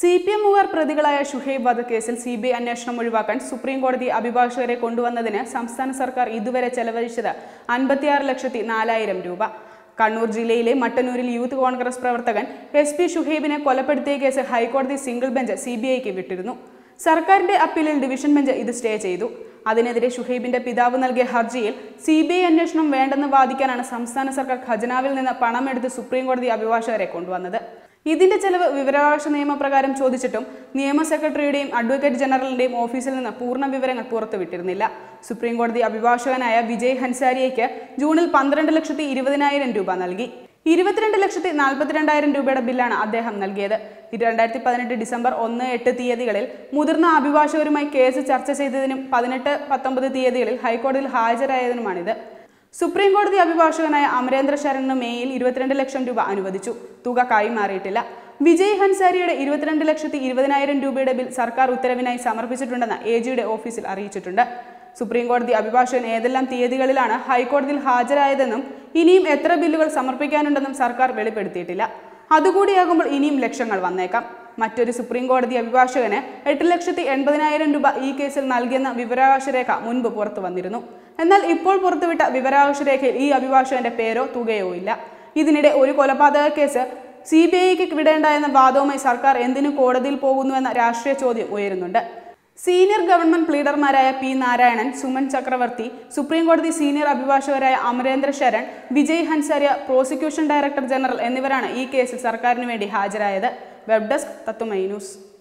C P എമ്മുകാർ പ്രതികളായ ഷുഹൈബ് വധക്കേസിൽ C B I അന്വേഷണം ഒഴിവാക്കാൻ സുപ്രീം കോടതി അഭിഭാഷകരെ കൊണ്ടുവന്നതിന് സംസ്ഥാന സർക്കാർ ഇതുവരെ ചെലവഴിച്ചത് അൻപത്തിയാറ് ലക്ഷത്തി നാലായിരം രൂപ കണ്ണൂർ ജില്ലയിലെ മട്ടന്നൂരിൽ യൂത്ത് കോൺഗ്രസ് പ്രവർത്തകൻ എസ് പി ഷുഹൈബിനെ കൊലപ്പെടുത്തിയ കേസ് ഹൈക്കോടതി സിംഗിൾ ബെഞ്ച് സി ബി ഐക്ക് വിട്ടിരുന്നു സർക്കാരിന്റെ അപ്പീലിൽ ഡിവിഷൻ ബെഞ്ച് ഇത് സ്റ്റേ ചെയ്തു അതിനെതിരെ ഷുഹൈബിന്റെ പിതാവ് നൽകിയ ഹർജിയിൽ സി ബി ഐ അന്വേഷണം വേണ്ടെന്ന് വാദിക്കാനാണ് സംസ്ഥാന സർക്കാർ ഖജനാവിൽ നിന്ന് പണമെടുത്ത് സുപ്രീം കോടതി അഭിഭാഷകരെ കൊണ്ടുവന്നത് ഇതിന്റെ ചെലവ് വിവരാവകാശ നിയമപ്രകാരം ചോദിച്ചിട്ടും നിയമ സെക്രട്ടറിയുടെയും അഡ്വക്കേറ്റ് ജനറലിന്റെയും ഓഫീസിൽ നിന്ന് പൂർണ്ണ വിവരങ്ങൾ പുറത്തുവിട്ടിരുന്നില്ല സുപ്രീം കോടതി അഭിഭാഷകനായ വിജയ് ഹൻസാരിയയ്ക്ക് ജൂണിൽ പന്ത്രണ്ട് ലക്ഷത്തി ഇരുപതിനായിരം രൂപ നൽകി ഇരുപത്തിരണ്ട് ലക്ഷത്തി നാൽപ്പത്തിരണ്ടായിരം രൂപയുടെ ബില്ലാണ് അദ്ദേഹം നൽകിയത് രണ്ടായിരത്തി പതിനെട്ട് ഡിസംബർ ഒന്ന് എട്ട് തീയതികളിൽ മുതിർന്ന അഭിഭാഷകരുമായി കേസ് ചർച്ച ചെയ്തതിനും പതിനെട്ട് പത്തൊമ്പത് തീയതികളിൽ ഹൈക്കോടതിയിൽ ഹാജരായതിനുമാണിത് സുപ്രീം കോടതി അഭിഭാഷകനായ അമരേന്ദ്ര ശരണിന് മേയിൽ ഇരുപത്തിരണ്ട് ലക്ഷം രൂപ അനുവദിച്ചു തുക കൈമാറിയിട്ടില്ല വിജയ് ഹൻസാരിയുടെ ഇരുപത്തിരണ്ട് ലക്ഷത്തി ഇരുപതിനായിരം രൂപയുടെ ബിൽ സർക്കാർ ഉത്തരവിനായി സമർപ്പിച്ചിട്ടുണ്ടെന്ന് എ ജിയുടെ ഓഫീസിൽ അറിയിച്ചിട്ടുണ്ട് സുപ്രീം കോടതി അഭിഭാഷകൻ ഏതെല്ലാം തീയതികളിലാണ് ഹൈക്കോടതിയിൽ ഹാജരായതെന്നും ഇനിയും എത്ര ബില്ലുകൾ സമർപ്പിക്കാനുണ്ടെന്നും സർക്കാർ വെളിപ്പെടുത്തിയിട്ടില്ല അതുകൂടിയാകുമ്പോൾ ഇനിയും ലക്ഷങ്ങൾ വന്നേക്കാം മറ്റൊരു സുപ്രീം കോടതി അഭിഭാഷകന് എട്ട് ലക്ഷത്തി എൺപതിനായിരം രൂപ ഈ കേസിൽ നൽകിയെന്ന വിവരാവകാശ രേഖ മുൻപ് പുറത്തു വന്നിരുന്നു എന്നാൽ ഇപ്പോൾ പുറത്തുവിട്ട വിവരാവകാശ രേഖയിൽ ഈ അഭിഭാഷകന്റെ പേരോ തുകയോ ഇല്ല ഇതിനിടെ ഒരു കൊലപാതക കേസ് സി ബി ഐക്ക് വിടേണ്ട എന്ന വാദവുമായി സർക്കാർ എന്തിനു കോടതിയിൽ പോകുന്നുവെന്ന രാഷ്ട്രീയ ചോദ്യം ഉയരുന്നുണ്ട് സീനിയർ ഗവൺമെന്റ് പ്ലീഡർമാരായ പി നാരായണൻ സുമൻ ചക്രവർത്തി സുപ്രീം കോടതി സീനിയർ അഭിഭാഷകരായ Amarendra Sharan Vijay Hansaria prosecution director general എന്നിവരാണ് ഈ കേസിൽ സർക്കാരിന് വേണ്ടി ഹാജരായത് വെബ് ഡെസ്ക് തത്തുമൈ ന്യൂസ്